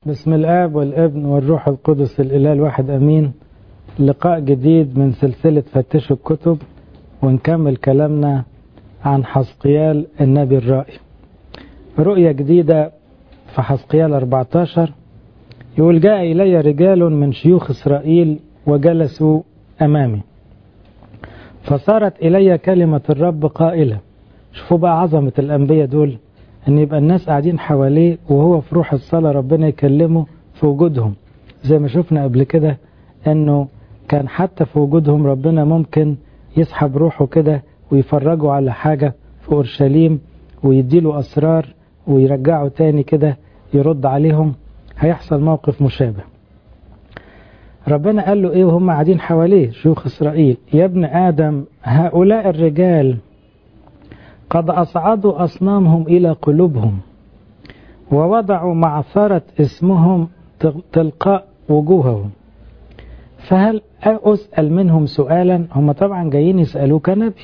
بسم الآب والابن والروح القدس الإله الواحد أمين لقاء جديد من سلسلة فتشوا الكتب ونكمل كلامنا عن حسقيال النبي الرائي رؤية جديدة في حسقيال 14 يقول جاء إلي رجال من شيوخ إسرائيل وجلسوا أمامي فصارت إلي كلمة الرب قائلة شوفوا بقى عظمة الأنبياء دول ان يبقى الناس قاعدين حواليه وهو في روح الصلاة ربنا يكلمه في وجودهم زي ما شفنا قبل كده انه كان حتى في وجودهم ربنا ممكن يسحب روحه كده ويفرجوا على حاجة في أورشليم ويديله أسرار ويرجعه تاني كده يرد عليهم هيحصل موقف مشابه ربنا قال له ايه وهم قاعدين حواليه شيوخ اسرائيل يا ابن ادم هؤلاء الرجال قد أصعدوا أصنامهم إلى قلوبهم ووضعوا معثرة اسمهم تلقاء وجوههم فهل أسأل منهم سؤالا هم طبعا جايين يسألوه كنبي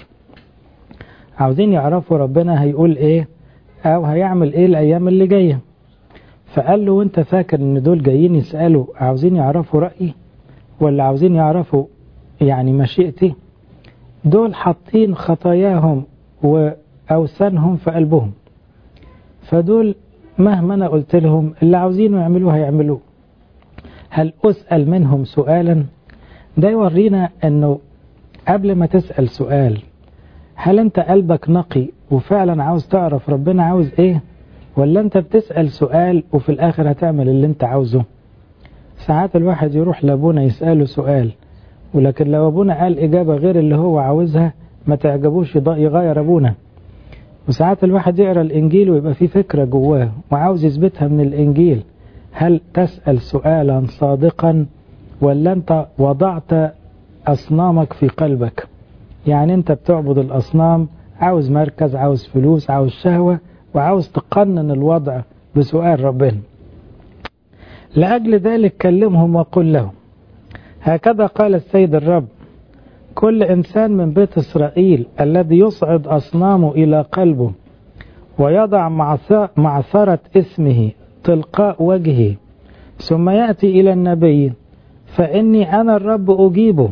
عاوزين يعرفوا ربنا هيقول ايه او هيعمل ايه الايام اللي جايه فقال له وانت فاكر ان دول جايين يسألوا عاوزين يعرفوا رأيي ولا عاوزين يعرفوا يعني مشيئتي دول حاطين خطاياهم وأوثانهم في قلبهم فدول مهما أنا قلت لهم اللي عاوزينه يعملوه هيعملوه هل أسأل منهم سؤالا ده يورينا أنه قبل ما تسأل سؤال هل أنت قلبك نقي وفعلا عاوز تعرف ربنا عاوز إيه ولا أنت بتسأل سؤال وفي الآخر هتعمل اللي أنت عاوزه ساعات الواحد يروح لأبونا يسأله سؤال ولكن لو أبونا قال إجابة غير اللي هو عاوزها ما تعجبوش يغير أبونا وساعات الواحد يقرأ الإنجيل ويبقى فيه فكرة جواه وعاوز يثبتها من الإنجيل هل تسأل سؤالا صادقا ولا أنت وضعت أصنامك في قلبك يعني أنت بتعبد الأصنام عاوز مركز عاوز فلوس عاوز شهوة وعاوز تقنن الوضع بسؤال ربنا لأجل ذلك كلمهم وقل لهم هكذا قال السيد الرب كل إنسان من بيت إسرائيل الذي يصعد أصنامه إلى قلبه ويضع معثرة اسمه تلقاء وجهه ثم يأتي إلى النبي فإني أنا الرب أجيبه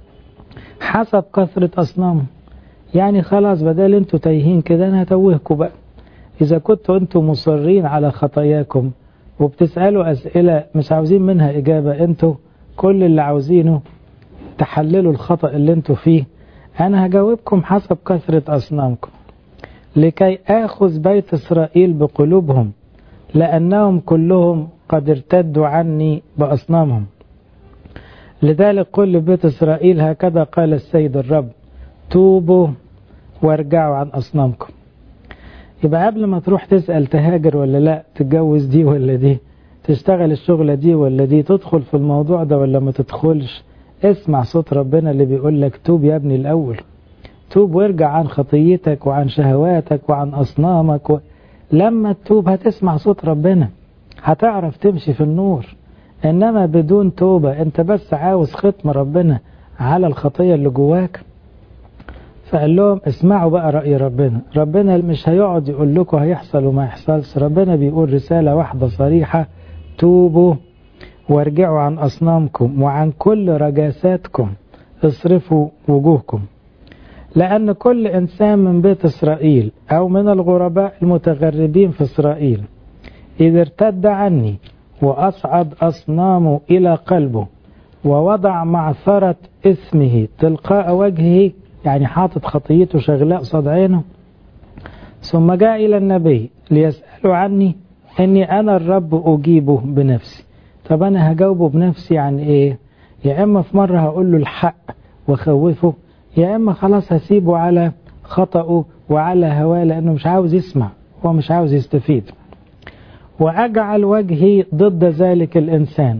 حسب كثرة أصنامه يعني خلاص بدل انتوا تايهين كده أنا هتوهكم بقى إذا كنتوا انتوا مصرين على خطاياكم وبتسألوا أسئلة مش عاوزين منها إجابة انتوا كل اللي عاوزينه تحللوا الخطأ اللي انتوا فيه أنا هجاوبكم حسب كثرة أصنامكم لكي آخذ بيت إسرائيل بقلوبهم لأنهم كلهم قد ارتدوا عني بأصنامهم لذلك قل لبيت إسرائيل هكذا قال السيد الرب توبوا وارجعوا عن أصنامكم يبقى قبل ما تروح تسأل تهاجر ولا لا تتجوز دي ولا دي تشتغل الشغلة دي ولا دي تدخل في الموضوع ده ولا ما تدخلش اسمع صوت ربنا اللي بيقول لك توب يا ابني الأول توب وارجع عن خطيتك وعن شهواتك وعن أصنامك و... لما تتوب هتسمع صوت ربنا هتعرف تمشي في النور إنما بدون توبة أنت بس عاوز ختم ربنا على الخطية اللي جواك فقال لهم اسمعوا بقى رأي ربنا ربنا مش هيقعد يقول لكم هيحصل وما يحصلش ربنا بيقول رسالة واحدة صريحة توبوا وارجعوا عن أصنامكم وعن كل رجاساتكم اصرفوا وجوهكم لأن كل إنسان من بيت إسرائيل أو من الغرباء المتغربين في إسرائيل إذا ارتد عني وأصعد أصنامه إلى قلبه ووضع معثرة اسمه تلقاء وجهه يعني حاطط خطيته شغلاء قصاد عينه ثم جاء إلى النبي ليسألوا عني إني أنا الرب أجيبه بنفسي طب أنا هجاوبه بنفسي عن إيه يا إما في مرة هقول له الحق وخوفه يا إما خلاص هسيبه على خطأه وعلى هواه لأنه مش عاوز يسمع هو مش عاوز يستفيد وأجعل وجهي ضد ذلك الإنسان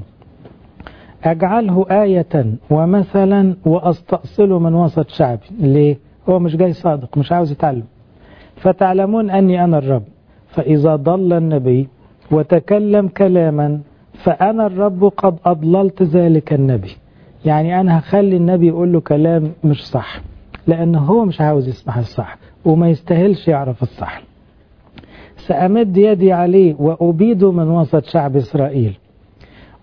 أجعله آية ومثلا وأستأصله من وسط شعبي ليه؟ هو مش جاي صادق مش عاوز يتعلم فتعلمون أني أنا الرب فإذا ضل النبي وتكلم كلاما فأنا الرب قد أضللت ذلك النبي يعني أنا هخلي النبي يقول له كلام مش صح لأنه هو مش عاوز يسمع الصح وما يستاهلش يعرف الصح سأمد يدي عليه وأبيده من وسط شعب إسرائيل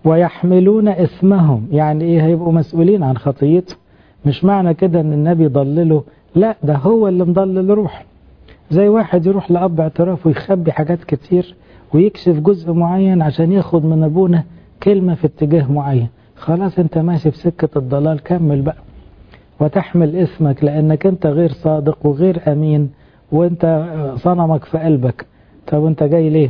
ويحملون اسمهم يعني ايه هيبقوا مسؤولين عن خطيته مش معنى كده ان النبي ضلله لا ده هو اللي مضلل روح زي واحد يروح لأب اعتراف ويخبي حاجات كتير ويكشف جزء معين عشان ياخد من أبونا كلمة في اتجاه معين خلاص انت ماشي في سكة الضلال كمل بقى وتحمل اسمك لأنك انت غير صادق وغير أمين وانت صنمك في قلبك طب انت جاي ليه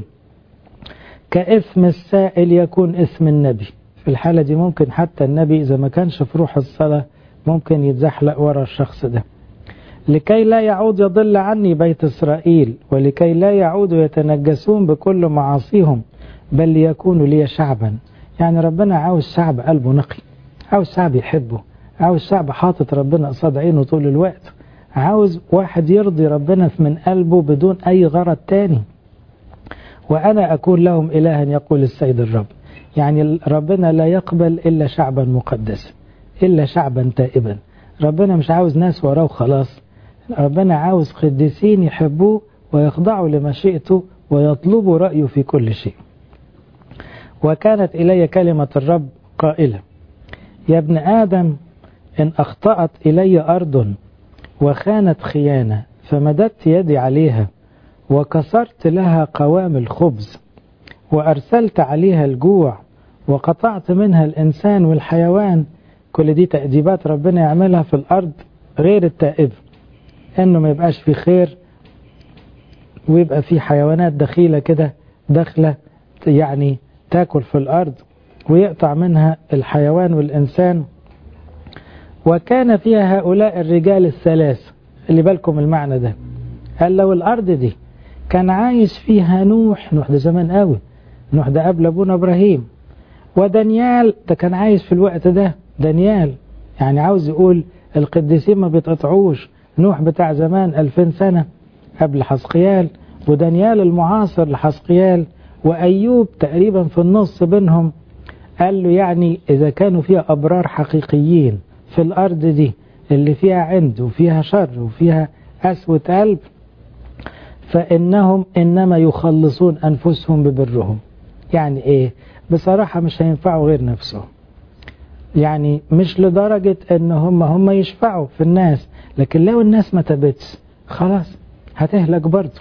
كاسم السائل يكون اسم النبي في الحالة دي ممكن حتى النبي إذا ما كانش في روح الصلاة ممكن يتزحلق ورا الشخص ده لكي لا يعود يضل عني بيت إسرائيل ولكي لا يعودوا يتنجسون بكل معاصيهم بل ليكونوا لي شعبا يعني ربنا عاوز شعب قلبه نقي عاوز شعب يحبه عاوز شعب حاطط ربنا قصاد عينه طول الوقت عاوز واحد يرضي ربنا من قلبه بدون أي غرض تاني وأنا أكون لهم إلها يقول السيد الرب يعني ربنا لا يقبل إلا شعبا مقدسا إلا شعبا تائبا ربنا مش عاوز ناس وراه وخلاص ربنا عاوز قديسين يحبوه ويخضعوا لمشيئته ويطلبوا رأيه في كل شيء وكانت إلي كلمة الرب قائلة يا ابن آدم إن أخطأت إلي أرض وخانت خيانة فمددت يدي عليها وكسرت لها قوام الخبز وأرسلت عليها الجوع وقطعت منها الإنسان والحيوان كل دي تأديبات ربنا يعملها في الأرض غير التائب إنه ما يبقاش في خير ويبقى في حيوانات دخيلة كده داخلة يعني تاكل في الأرض ويقطع منها الحيوان والإنسان وكان فيها هؤلاء الرجال الثلاث اللي بالكم المعنى ده قال لو الأرض دي كان عايش فيها نوح نوح ده زمان قوي نوح ده قبل أبونا إبراهيم ودانيال ده كان عايش في الوقت ده دانيال يعني عاوز يقول القديسين ما بيتقطعوش نوح بتاع زمان ألفين سنة قبل حسقيال ودانيال المعاصر لحسقيال وأيوب تقريبا في النص بينهم قال له يعني إذا كانوا فيها أبرار حقيقيين في الأرض دي اللي فيها عند وفيها شر وفيها قسوة قلب فإنهم إنما يخلصون أنفسهم ببرهم يعني إيه بصراحة مش هينفعوا غير نفسهم يعني مش لدرجة ان هم هم يشفعوا في الناس لكن لو الناس ما تبتش خلاص هتهلك برضه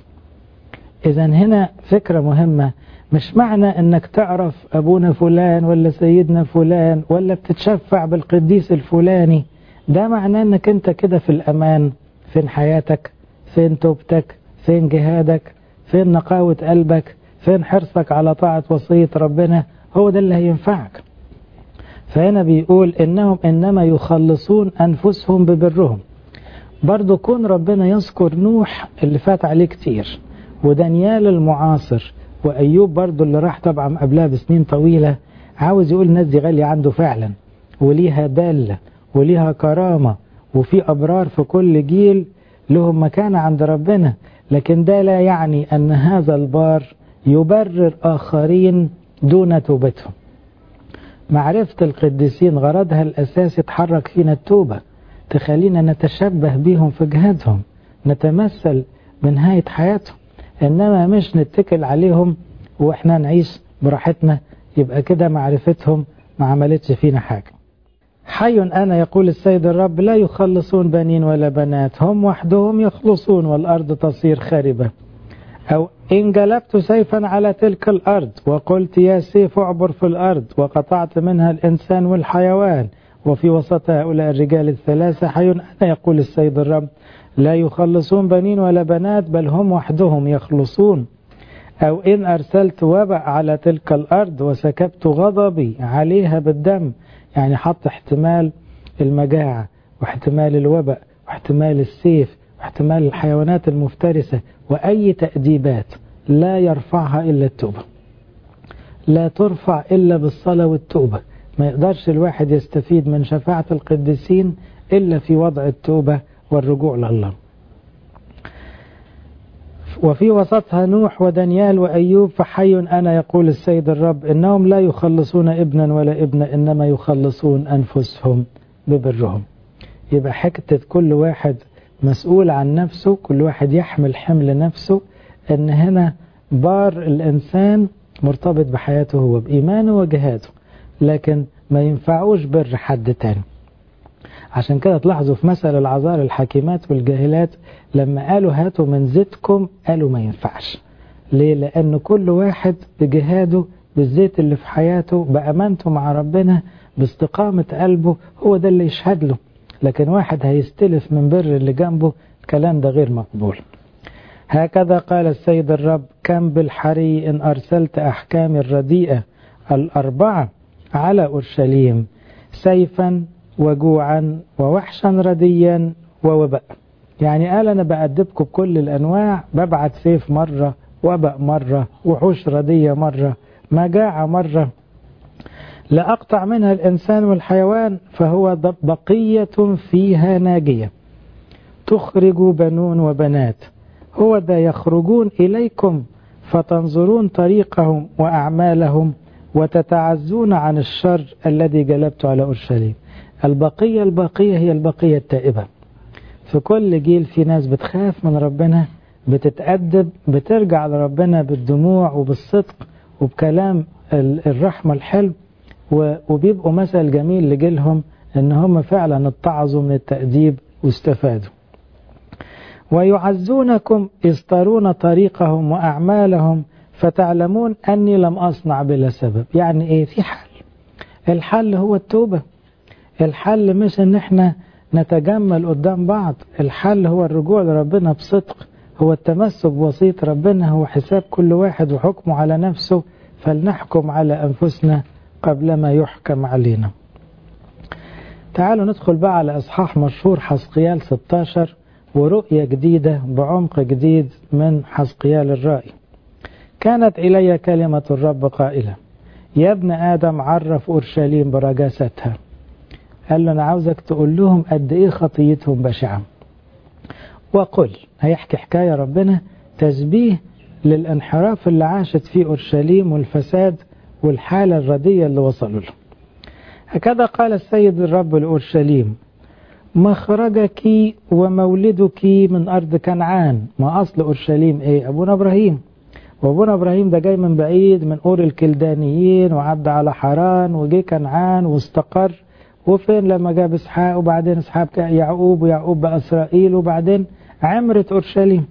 اذا هنا فكرة مهمة مش معنى انك تعرف ابونا فلان ولا سيدنا فلان ولا بتتشفع بالقديس الفلاني ده معناه انك انت كده في الامان فين حياتك فين توبتك فين جهادك فين نقاوة قلبك فين حرصك على طاعة وصية ربنا هو ده اللي هينفعك فهنا بيقول إنهم إنما يخلصون أنفسهم ببرهم برضو كون ربنا يذكر نوح اللي فات عليه كتير ودانيال المعاصر وأيوب برضو اللي راح طبعا قبلها بسنين طويلة عاوز يقول الناس دي غالية عنده فعلا وليها دالة وليها كرامة وفي أبرار في كل جيل لهم مكانة عند ربنا لكن ده لا يعني أن هذا البار يبرر آخرين دون توبتهم معرفة القديسين غرضها الأساسي تحرك فينا التوبة تخلينا نتشبه بهم في جهادهم نتمثل بنهاية حياتهم إنما مش نتكل عليهم وإحنا نعيش براحتنا يبقى كده معرفتهم ما عملتش فينا حاجة حي أنا يقول السيد الرب لا يخلصون بنين ولا بنات هم وحدهم يخلصون والأرض تصير خاربة أو إن جلبت سيفا على تلك الأرض وقلت يا سيف اعبر في الأرض وقطعت منها الإنسان والحيوان وفي وسط هؤلاء الرجال الثلاثة حي أنا يقول السيد الرب لا يخلصون بنين ولا بنات بل هم وحدهم يخلصون أو إن أرسلت وبأ على تلك الأرض وسكبت غضبي عليها بالدم يعني حط احتمال المجاعة واحتمال الوباء واحتمال السيف واحتمال الحيوانات المفترسة وأي تأديبات لا يرفعها إلا التوبة لا ترفع إلا بالصلاة والتوبة ما يقدرش الواحد يستفيد من شفاعة القديسين إلا في وضع التوبة والرجوع لله وفي وسطها نوح ودانيال وأيوب فحي أنا يقول السيد الرب إنهم لا يخلصون ابنا ولا ابن إنما يخلصون أنفسهم ببرهم يبقى حكتة كل واحد مسؤول عن نفسه كل واحد يحمل حمل نفسه ان هنا بار الانسان مرتبط بحياته هو بايمانه وجهاده لكن ما ينفعوش بر حد تاني عشان كده تلاحظوا في مثل العذار الحكيمات والجاهلات لما قالوا هاتوا من زيتكم قالوا ما ينفعش ليه لأن كل واحد بجهاده بالزيت اللي في حياته بأمانته مع ربنا باستقامة قلبه هو ده اللي يشهد له لكن واحد هيستلف من بر اللي جنبه الكلام ده غير مقبول هكذا قال السيد الرب كم بالحري إن أرسلت أحكام الرديئة الأربعة على أورشليم سيفا وجوعا ووحشا رديا ووباء يعني قال أنا بأدبكم بكل الأنواع ببعت سيف مرة وباء مرة وحوش ردية مرة مجاعة مرة لأقطع منها الإنسان والحيوان فهو بقية فيها ناجية تخرج بنون وبنات هو ذا يخرجون إليكم فتنظرون طريقهم وأعمالهم وتتعزون عن الشر الذي جلبت على أورشليم البقية البقية هي البقية التائبة في كل جيل في ناس بتخاف من ربنا بتتأدب بترجع لربنا بالدموع وبالصدق وبكلام الرحمة الحلو وبيبقوا مثل جميل لجيلهم ان هم فعلا اتعظوا من التأديب واستفادوا ويعزونكم يسترون طريقهم وأعمالهم فتعلمون أني لم أصنع بلا سبب يعني إيه في حل الحل هو التوبة الحل مش ان احنا نتجمل قدام بعض الحل هو الرجوع لربنا بصدق هو التمسك بوصية ربنا هو حساب كل واحد وحكمه على نفسه فلنحكم على أنفسنا قبل ما يحكم علينا تعالوا ندخل بقى على إصحاح مشهور حسقيال 16 ورؤية جديدة بعمق جديد من حسقيال الرائي كانت إلي كلمة الرب قائلة يا ابن آدم عرف أورشليم برجاستها قال له أنا عاوزك تقول لهم قد إيه خطيتهم بشعة وقل هيحكي حكاية ربنا تشبيه للانحراف اللي عاشت فيه أورشليم والفساد والحالة الردية اللي وصلوا له هكذا قال السيد الرب لأورشليم مخرجك ومولدك من أرض كنعان ما أصل أورشليم إيه أبونا إبراهيم وأبونا إبراهيم ده جاي من بعيد من أور الكلدانيين وعدى على حران وجي كنعان واستقر وفين لما جاب إسحاق وبعدين إسحاق يعقوب ويعقوب بقى إسرائيل وبعدين عمرت أورشليم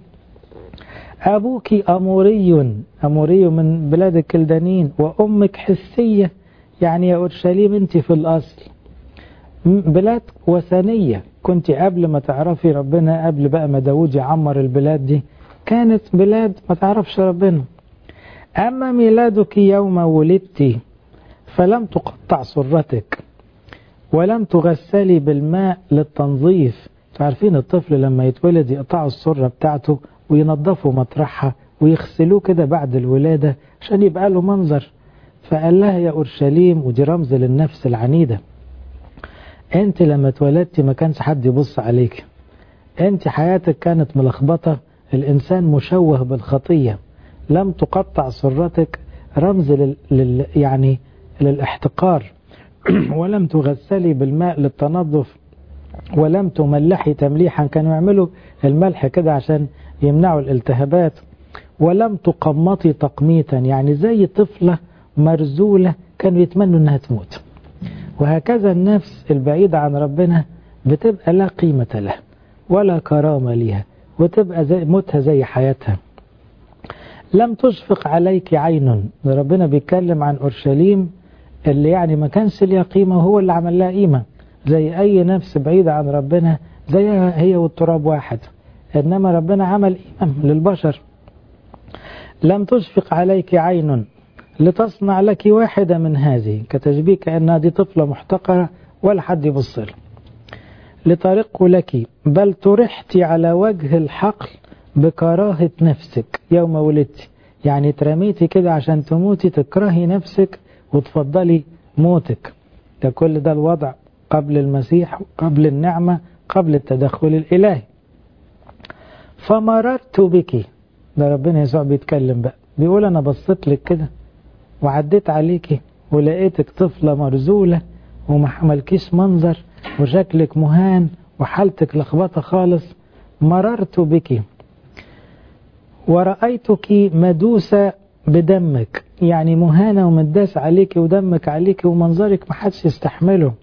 أبوك أموري أموري من بلاد الكلدانيين وأمك حسية يعني يا أورشليم أنت في الأصل بلاد وثنية كنت قبل ما تعرفي ربنا قبل بقى ما داود يعمر البلاد دي كانت بلاد ما تعرفش ربنا أما ميلادك يوم ولدت فلم تقطع سرتك ولم تغسلي بالماء للتنظيف عارفين الطفل لما يتولد يقطعوا السرة بتاعته وينظفوا مطرحها ويغسلوه كده بعد الولادة عشان يبقى له منظر فقال لها يا أورشليم ودي رمز للنفس العنيدة انت لما اتولدتي ما كانش حد يبص عليك انت حياتك كانت ملخبطة الإنسان مشوه بالخطية لم تقطع سرتك رمز لل... لل... يعني للاحتقار ولم تغسلي بالماء للتنظف ولم تملحي تمليحا كانوا يعملوا الملح كده عشان يمنعوا الالتهابات ولم تقمطي تقميتا يعني زي طفلة مرزولة كانوا يتمنوا انها تموت وهكذا النفس البعيدة عن ربنا بتبقى لا قيمة لها ولا كرامة ليها وتبقى زي موتها زي حياتها لم تشفق عليك عين ربنا بيتكلم عن أورشليم اللي يعني ما كانش ليها قيمة وهو اللي عمل لها قيمة زي أي نفس بعيدة عن ربنا زيها هي والتراب واحد إنما ربنا عمل قيمة للبشر لم تشفق عليك عين لتصنع لك واحدة من هذه كتشبيه كأنها دي طفلة محتقرة ولا حد يبص لها لطريق لك بل ترحت على وجه الحقل بكراهة نفسك يوم ولدت يعني ترميتي كده عشان تموتي تكرهي نفسك وتفضلي موتك ده كل ده الوضع قبل المسيح قبل النعمة قبل التدخل الإلهي فمررت بك ده ربنا يسوع بيتكلم بقى بيقول أنا بصيت لك كده وعديت عليكي ولقيتك طفلة مرزولة وما حملكيش منظر وشكلك مهان وحالتك لخبطة خالص مررت بك ورأيتك مدوسة بدمك يعني مهانة ومداس عليك ودمك عليك ومنظرك محدش يستحمله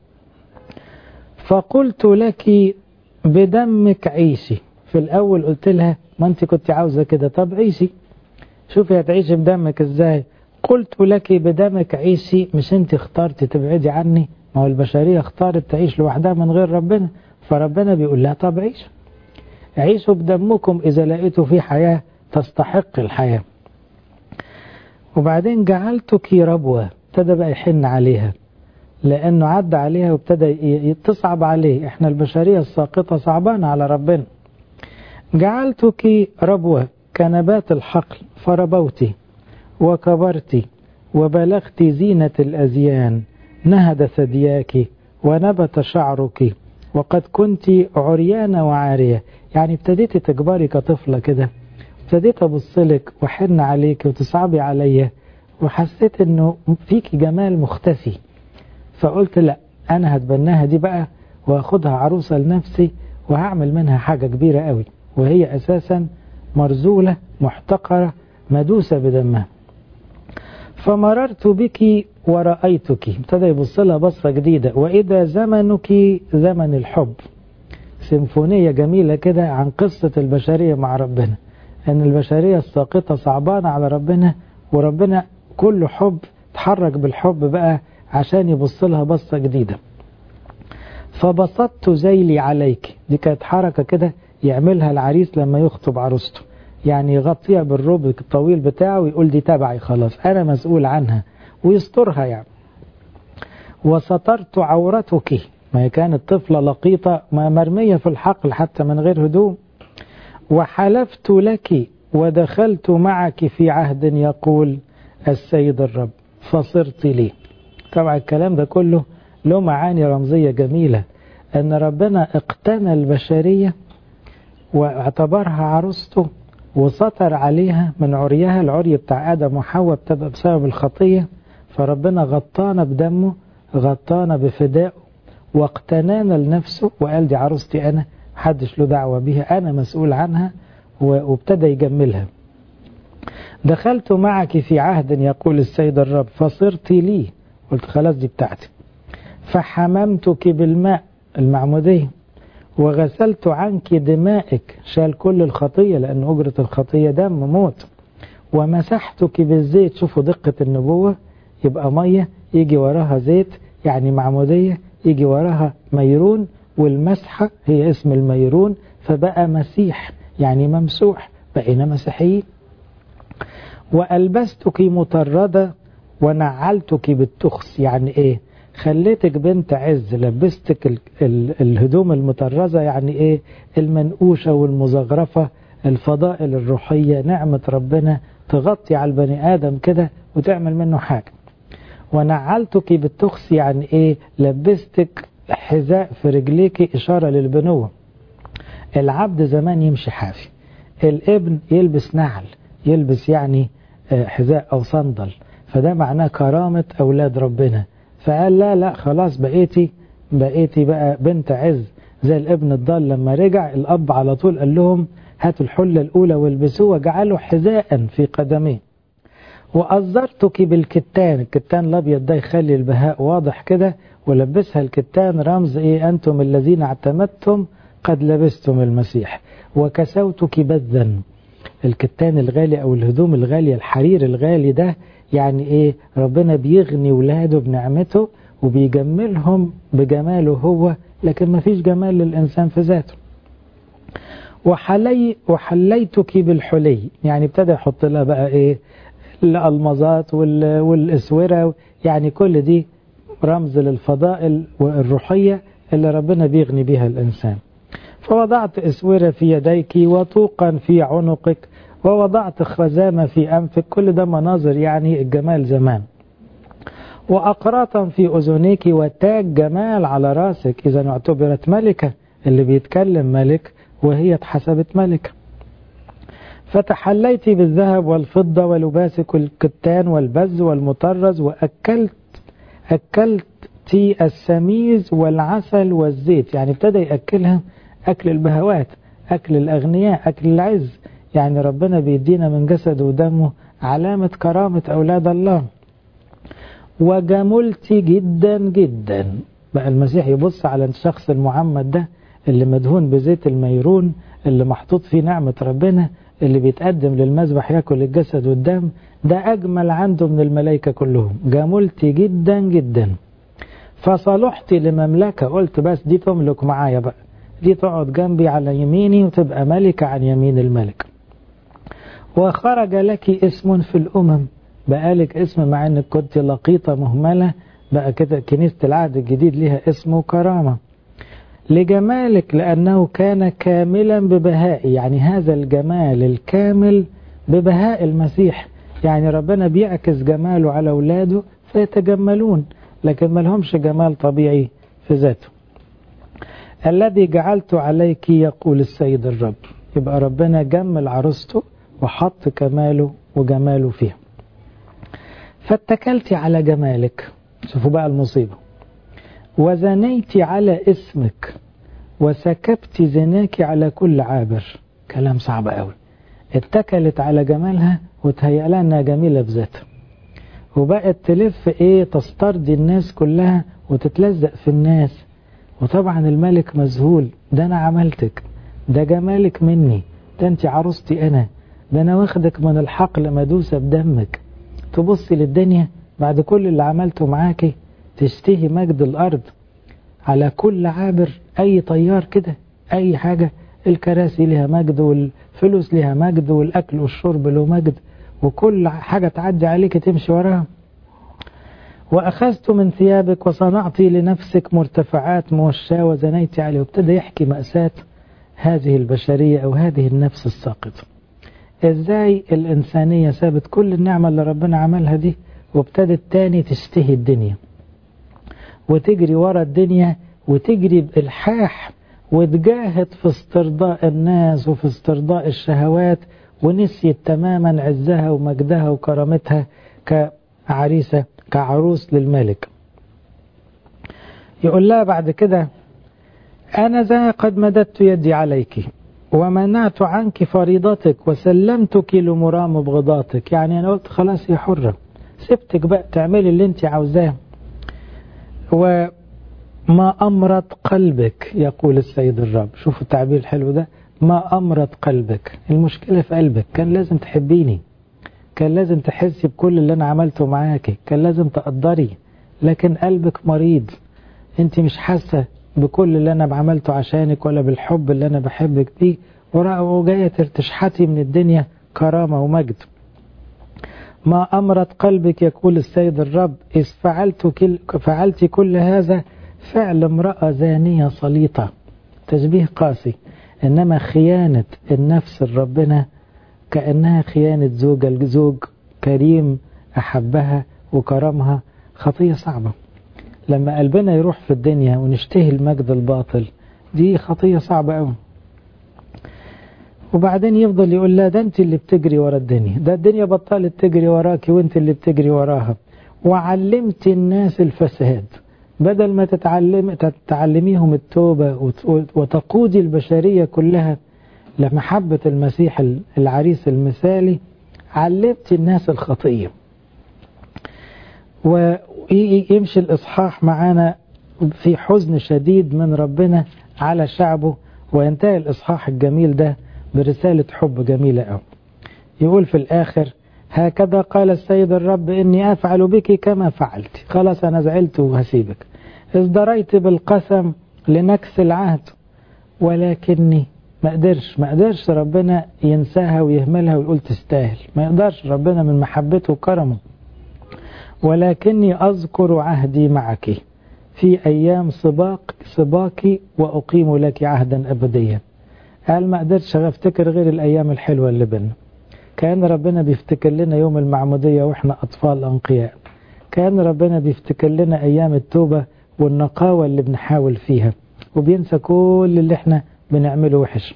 فقلت لك بدمك عيشي في الأول قلت لها ما أنت كنت عاوزة كده طب عيشي شوفي هتعيشي بدمك ازاي قلت لك بدمك عيشي مش انت اخترت تبعدي عني ما هو البشرية اختارت تعيش لوحدها من غير ربنا فربنا بيقول لها طب عيش عيشوا بدمكم إذا لقيتوا في حياة تستحق الحياة وبعدين جعلتك ربوة ابتدى بقى يحن عليها لأنه عدى عليها وابتدى تصعب عليه احنا البشرية الساقطة صعبانة على ربنا جعلتك ربوة كنبات الحقل فربوت وكبرت وبلغت زينة الأزيان نهد ثدياك ونبت شعرك وقد كنت عريانة وعارية يعني ابتديت تكبري كطفلة كده ابتديت أبصلك وحن عليك وتصعبي عليا وحسيت انه فيك جمال مختفي فقلت لا انا هتبناها دي بقى واخدها عروسة لنفسي وهعمل منها حاجة كبيرة قوي وهي اساسا مرزولة محتقرة مدوسة بدمها فمررت بك ورأيتك ابتدى يبص لها بصة جديدة وإذا زمنك زمن الحب سيمفونية جميلة كده عن قصة البشرية مع ربنا أن البشرية الساقطة صعبانة على ربنا وربنا كله حب تحرك بالحب بقى عشان يبص لها بصة جديدة فبسطت زيلي عليك دي كانت حركة كده يعملها العريس لما يخطب عروسته يعني يغطيها بالروب الطويل بتاعه ويقول دي تبعي خلاص أنا مسؤول عنها ويسترها يعني وسترت عورتك ما هي كانت طفلة لقيطة مرمية في الحقل حتى من غير هدوم وحلفت لك ودخلت معك في عهد يقول السيد الرب فصرت لي طبعا الكلام ده كله له معاني رمزية جميلة أن ربنا اقتنى البشرية واعتبرها عروسته وسطر عليها من عريها العري بتاع آدم وحواء ابتدى بسبب الخطية فربنا غطانا بدمه غطانا بفدائه واقتنانا لنفسه وقال دي عروستي أنا محدش له دعوة بيها أنا مسؤول عنها وابتدى يجملها دخلت معك في عهد يقول السيد الرب فصرت لي قلت خلاص دي بتاعتي فحممتك بالماء المعمودية وغسلت عنك دمائك شال كل الخطية لأن أجرة الخطية دم موت ومسحتك بالزيت شوفوا دقة النبوة يبقى مية يجي وراها زيت يعني معمودية يجي وراها ميرون والمسحة هي اسم الميرون فبقى مسيح يعني ممسوح بقينا مسيحيين وألبستك مطردة ونعلتك بالتخس يعني ايه خليتك بنت عز لبستك ال ال الهدوم المطرزة يعني ايه المنقوشة والمزغرفة الفضائل الروحية نعمة ربنا تغطي على البني آدم كده وتعمل منه حاجة ونعلتك بالتخس يعني ايه لبستك حذاء في رجليك إشارة للبنوة العبد زمان يمشي حافي الابن يلبس نعل يلبس يعني حذاء أو صندل فده معناه كرامة أولاد ربنا فقال لا لا خلاص بقيتي بقيتي بقى بنت عز زي الابن الضال لما رجع الأب على طول قال لهم هاتوا الحلة الأولى والبسوه وجعلوا حذاء في قدميه وأزرتك بالكتان الكتان الأبيض ده يخلي البهاء واضح كده ولبسها الكتان رمز إيه أنتم الذين اعتمدتم قد لبستم المسيح وكسوتك بذا الكتان الغالي أو الهدوم الغالية الحرير الغالي ده يعني إيه ربنا بيغني ولاده بنعمته وبيجملهم بجماله هو لكن ما فيش جمال للإنسان في ذاته وحلي وحليتك بالحلي يعني ابتدى يحط لها بقى إيه الألمظات والإسورة يعني كل دي رمز للفضائل والروحية اللي ربنا بيغني بها الإنسان فوضعت إسورة في يديك وطوقا في عنقك ووضعت خزامة في أنفك كل ده مناظر يعني الجمال زمان وأقراطا في أذنيك وتاج جمال على راسك إذا اعتبرت ملكة اللي بيتكلم ملك وهي اتحسبت ملكة فتحليت بالذهب والفضة ولباسك الكتان والبز والمطرز وأكلت أكلت السميز والعسل والزيت يعني ابتدى يأكلها أكل البهوات أكل الأغنياء أكل العز يعني ربنا بيدينا من جسده ودمه علامة كرامة أولاد الله وجملت جدا جدا بقى المسيح يبص على الشخص المعمد ده اللي مدهون بزيت الميرون اللي محطوط فيه نعمة ربنا اللي بيتقدم للمذبح ياكل الجسد والدم ده أجمل عنده من الملائكة كلهم جملت جدا جدا فصلحت لمملكة قلت بس دي تملك معايا بقى دي تقعد جنبي على يميني وتبقى ملكة عن يمين الملك وخرج لك اسم في الأمم بقالك اسم مع انك كنت لقيطة مهملة بقى كده كنيسة العهد الجديد لها اسم وكرامة لجمالك لأنه كان كاملا ببهاء يعني هذا الجمال الكامل ببهاء المسيح يعني ربنا بيعكس جماله على أولاده فيتجملون لكن ما لهمش جمال طبيعي في ذاته الذي جعلت عليك يقول السيد الرب يبقى ربنا جمل عروسته وحط كماله وجماله فيها فاتكلت على جمالك شوفوا بقى المصيبة وزنيت على اسمك وسكبت زناك على كل عابر كلام صعب قوي اتكلت على جمالها وتهيأ لها انها جميلة بذاتها وبقت تلف ايه تسترضي الناس كلها وتتلزق في الناس وطبعا الملك مذهول ده انا عملتك ده جمالك مني ده انت عروستي انا ده انا واخدك من الحقل مدوسة بدمك تبصي للدنيا بعد كل اللي عملته معاكي تشتهي مجد الارض على كل عابر اي طيار كده اي حاجة الكراسي لها مجد والفلوس لها مجد والاكل والشرب له مجد وكل حاجة تعدي عليك تمشي وراها وأخذت من ثيابك وصنعت لنفسك مرتفعات موشاة وزنيت عليه وابتدى يحكي مأساة هذه البشرية أو هذه النفس الساقطة إزاي الإنسانية سابت كل النعمة اللي ربنا عملها دي وابتدت تاني تشتهي الدنيا وتجري ورا الدنيا وتجري بإلحاح وتجاهد في استرضاء الناس وفي استرضاء الشهوات ونسيت تماما عزها ومجدها وكرامتها كعريسة كعروس للملك يقول لها بعد كده أنا ذا قد مددت يدي عليك ومنعت عنك فريضتك وسلمتك لمرام بغضاتك يعني أنا قلت خلاص يا حرة سبتك بقى تعملي اللي انت عاوزاه وما أمرت قلبك يقول السيد الرب شوفوا التعبير الحلو ده ما أمرت قلبك المشكلة في قلبك كان لازم تحبيني كان لازم تحسي بكل اللي أنا عملته معاكي كان لازم تقدري لكن قلبك مريض انت مش حاسة بكل اللي أنا عملته عشانك ولا بالحب اللي أنا بحبك بيه وجاية تشحتي من الدنيا كرامة ومجد ما أمرت قلبك يقول السيد الرب إذ فعلت, كل فعلت كل هذا فعل امرأة زانية صليطة تشبيه قاسي إنما خيانة النفس لربنا كأنها خيانة زوجة الزوج كريم أحبها وكرمها خطية صعبة لما قلبنا يروح في الدنيا ونشتهي المجد الباطل دي خطية صعبة قوي وبعدين يفضل يقول لا ده انت اللي بتجري ورا الدنيا ده الدنيا بطلت تجري وراكي وانت اللي بتجري وراها وعلمت الناس الفساد بدل ما تتعلم تتعلميهم التوبة وتقودي البشرية كلها لمحبة المسيح العريس المثالي علمت الناس الخطية ويمشي الإصحاح معانا في حزن شديد من ربنا على شعبه وينتهي الإصحاح الجميل ده برسالة حب جميلة أوي يقول في الآخر هكذا قال السيد الرب إني أفعل بك كما فعلت خلاص أنا زعلت وهسيبك ازدريت بالقسم لنكس العهد ولكني ما قدرش ما قدرش ربنا ينساها ويهملها ويقول تستاهل ما يقدرش ربنا من محبته وكرمه ولكني أذكر عهدي معك في أيام سباق سباقي وأقيم لك عهدا أبديا قال ما قدرتش افتكر غير الأيام الحلوة اللي بينا كان ربنا بيفتكر لنا يوم المعمودية وإحنا أطفال أنقياء كان ربنا بيفتكر لنا أيام التوبة والنقاوة اللي بنحاول فيها وبينسى كل اللي احنا بنعمله وحش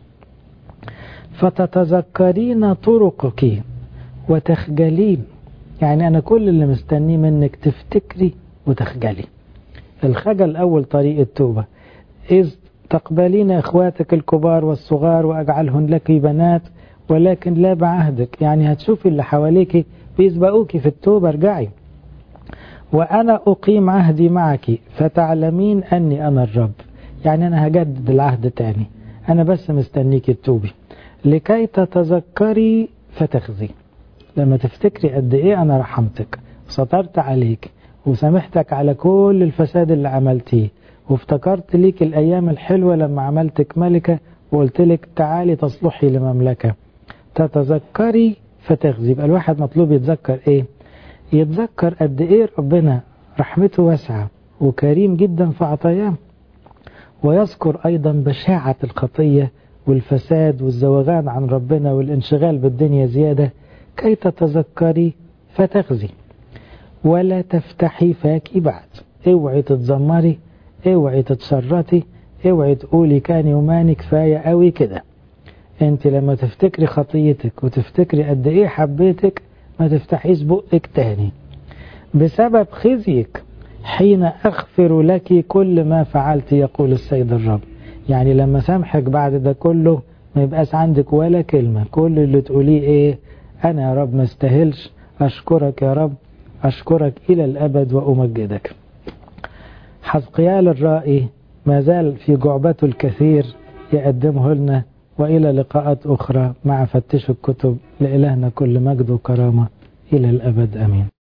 فتتذكرين طرقك وتخجلين يعني أنا كل اللي مستنيه منك تفتكري وتخجلي الخجل أول طريق التوبة إذ تقبلين إخواتك الكبار والصغار وأجعلهن لك بنات ولكن لا بعهدك يعني هتشوفي اللي حواليك بيسبقوك في التوبة ارجعي وأنا أقيم عهدي معك فتعلمين أني أنا الرب يعني أنا هجدد العهد تاني أنا بس مستنيك التوبي لكي تتذكري فتخزي لما تفتكري قد إيه أنا رحمتك وسترت عليك وسامحتك على كل الفساد اللي عملتيه وافتكرت ليك الأيام الحلوة لما عملتك ملكة وقلت لك تعالي تصلحي لمملكة تتذكري فتخزي يبقى الواحد مطلوب يتذكر إيه يتذكر قد إيه ربنا رحمته واسعة وكريم جدا في عطاياه ويذكر أيضا بشاعة الخطية والفساد والزوغان عن ربنا والانشغال بالدنيا زيادة كي تتذكري فتخزي ولا تفتحي فاكي بعد اوعي تتذمري اوعي تتشرطي اوعي تقولي كان يوماني كفاية قوي كده انت لما تفتكري خطيتك وتفتكري قد ايه حبيتك ما تفتحيش بقك تاني بسبب خزيك حين أغفر لك كل ما فعلت يقول السيد الرب يعني لما سامحك بعد ده كله ما يبقاش عندك ولا كلمة كل اللي تقوليه ايه أنا يا رب ما استاهلش أشكرك يا رب أشكرك إلى الأبد وأمجدك حزقيال الرائي ما زال في جعبته الكثير يقدمه لنا وإلى لقاءات أخرى مع فتش الكتب لإلهنا كل مجد وكرامة إلى الأبد أمين